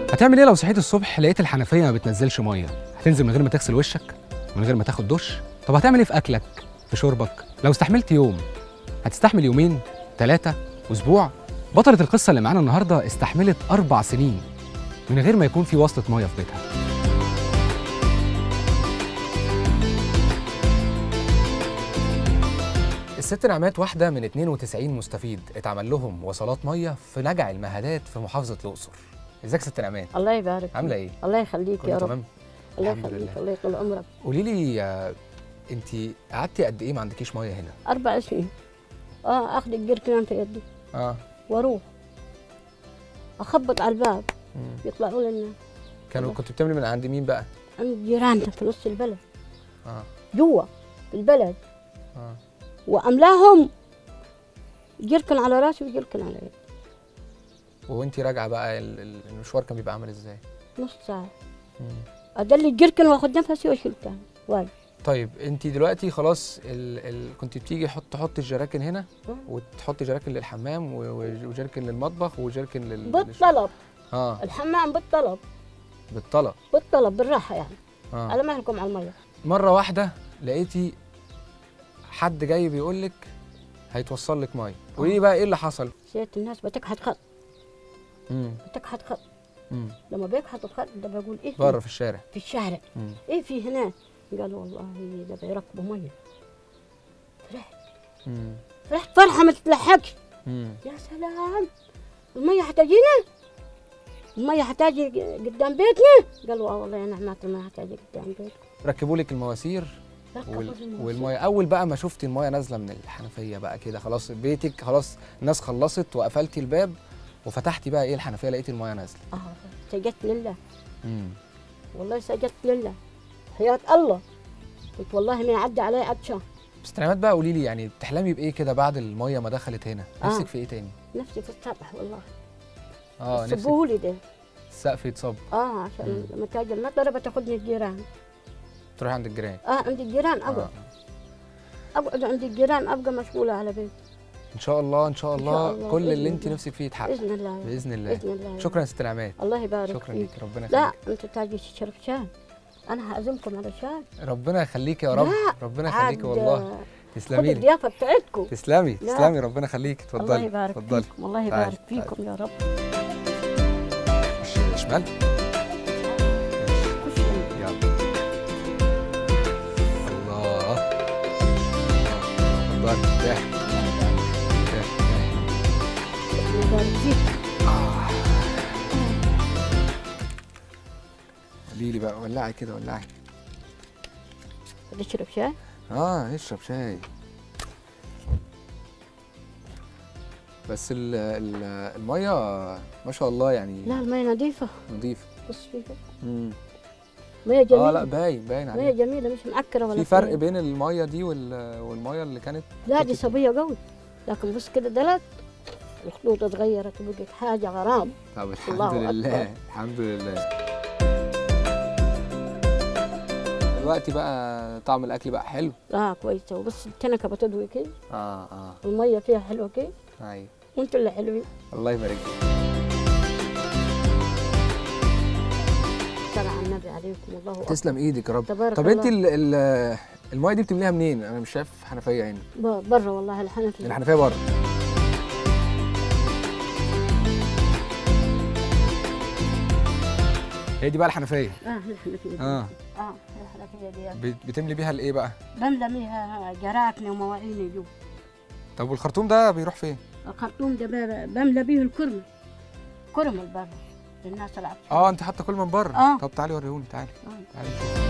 هتعمل ايه لو صحيت الصبح لقيت الحنفيه ما بتنزلش ميه هتنزل من غير ما تغسل وشك من غير ما تاخد دش طب هتعمل ايه في اكلك في شربك لو استحملت يوم هتستحمل يومين ثلاثه اسبوع بطله القصه اللي معانا النهارده استحملت اربع سنين من غير ما يكون في وصلة ميه في بيتها الست نعمات واحدة من 92 مستفيد اتعمل لهم وصلات مية في نجع المهادات في محافظة الأقصر. ازيك ست نعمات؟ الله يبارك فيك. عاملة ايه؟ الله يخليك يا كله رب تمام؟ الله الحمد يخليك لله. الله يطول عمرك قولي لي آه، انت قعدتي قد ايه ما عندكيش مية هنا؟ اربع سنين اه اخذ الجركان في يدي اه واروح اخبط على الباب مم. يطلعوا لنا كانوا كنت بتعملي من عند مين بقى؟ عند جيراننا في نص البلد اه جوا في البلد اه واملاهم جركن على راسي وجركن على يدي وانت راجعة بقى ال- ال- المشوار كان بيبقى عامل ازاي؟ نص ساعه مم. ادلي الجركن واخذ نفسي واشيل تاني واجي طيب انت دلوقتي خلاص ال... ال... كنت بتيجي حط تحط الجراكن هنا آه. وتحطي جراكن للحمام و... و- وجركن للمطبخ وجركن لل بالطلب اه الحمام بالطلب بالطلب بالطلب بالراحه يعني اه على مهلكم على الميه مره واحده لقيتي حد جاي بيقول لك هيتوصل لك ميه قولي لي بقى ايه اللي حصل شيت الناس بتكحت خط امم بتكحت خط امم لما بيكحتوا الخط ده بقول ايه بره في الشارع في الشارع امم ايه في هنا قالوا والله ده بيركبوا ميه فرحت امم فرحت فرحه ما تتلحقش امم يا سلام الميه حتجينا الميه حتاجي قدام بيتنا قالوا اه والله يا نعمات الميه حتاجي قدام بيتكم ركبوا لك المواسير ركبوا وال... المواسير. والميه اول بقى ما شفتي الميه نازله من الحنفيه بقى كده خلاص بيتك خلاص الناس خلصت وقفلتي الباب وفتحتي بقى ايه الحنفيه لقيتي الميه نازله اه سجدت لله امم والله سجدت لله حياة الله قلت والله ما يعدي علي عطشان بس نعمات بقى قولي لي يعني بتحلمي بايه كده بعد الميه ما دخلت هنا آه. نفسك في ايه تاني نفسي في السطح والله اه نفسك صبوه لي ده السقف يتصب اه عشان لما تاجي المطره بتاخذني الجيران تروحي عند الجيران اه عند الجيران اقعد آه. اقعد عند الجيران ابقى مشغوله على بيت ان شاء الله ان شاء إن الله, شاء الله، كل بإذن اللي انت الله. نفسك فيه يتحقق باذن الله باذن الله باذن الله شكرا يا ست نعمات الله يبارك شكرا فيك ليك ربنا لا يخليك انت تاجي تشرب شاي انا هعزمكم على شاي ربنا يخليك يا رب لا، ربنا يخليك عاد، والله آه، خذ تسلمي لي الضيافه بتاعتكم تسلمي لا. تسلمي ربنا يخليك الله اتفضلي يبارك اتفضلي فيكم الله تعالي، يبارك فيكم يا رب خش شمال خش عندي. يلا الله الله اتفضلي ارتاحي ارتاحي الله يبارك فيك قولي لي بقى ولعي كده ولعي تشرب شاي اه اشرب شاي بس ال ال الميه ما شاء الله يعني لا المية نظيفة نظيفه بص فيها امم مية جميلة اه لا باين باين مية عليه جميلة مش معكرة ولا في فرق فيها. بين الميه دي وال- والميه اللي كانت لا دي كنت- صبية قوي لكن بص كده دلت الخطوط اتغيرت وبقت حاجة غرام طب الحمد الله لله أكبر. الحمد لله دلوقتي بقى طعم الاكل بقى حلو اه كويسة وبص التنكة بتضوي كده اه اه المية فيها حلوة كده ايوه وانتوا اللي حلوين الله يبارك فيك صلى على النبي عليكم الله أكبر تسلم ايدك يا رب تبارك طب انت الله. ال- ال- الميه دي بتمليها منين انا مش شايف حنفيه هنا ب- برا والله الحنفية الحنفيه بره هي دي بقى الحنفيه اه الحنفية دي. اه اه الحنفية دي بت- بتملي بيها الايه بقى بملى بيها جراكن ومواعيني جو طب والخرطوم ده بيروح فين الخرطوم ده ب- بملى بيه الكرمة كرمة البر للناس العطشانة اه انت حاطه كل من بره آه. طب تعالي وريهوني تعالي آه. تعالي نشوف.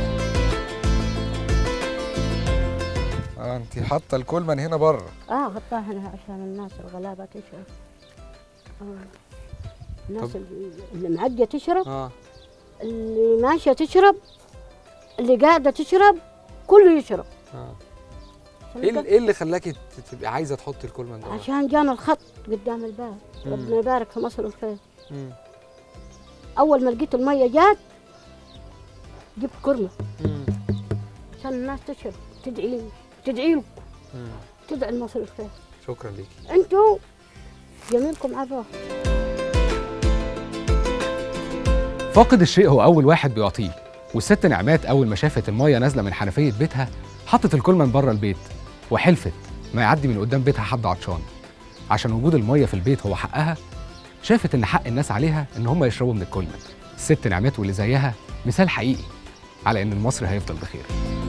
اه انت حاطه الكولمن هنا بره اه غطاها هنا عشان الناس الغلابة تشرب آه. الناس طب- اللي- اللي معدية تشرب اه اللي ماشية تشرب اللي قاعدة تشرب كله يشرب اه عشان ايه كده- ال- ايه اللي خلاكي ت- تبقي عايزه تحطي الكولمن ده بره؟ عشان جانا الخط قدام الباب مم. ربنا يبارك في مصر الخير مم. اول ما لقيت الميه جات جبت كرمه مم. عشان الناس تشرب تدعي تدعي له مم. تدعي لمصر الخير شكرا ليكي انتوا جميلكم على الروح فاقد الشيء هو اول واحد بيعطيه والست نعمات اول ما شافت الميه نازله من حنفيه بيتها حطت الكل من بره البيت وحلفت ما يعدي من قدام بيتها حد عطشان عشان وجود الميه في البيت هو حقها شافت ان حق الناس عليها ان هم يشربوا من الكلمه الست نعمات واللي زيها مثال حقيقي على ان المصري هيفضل بخير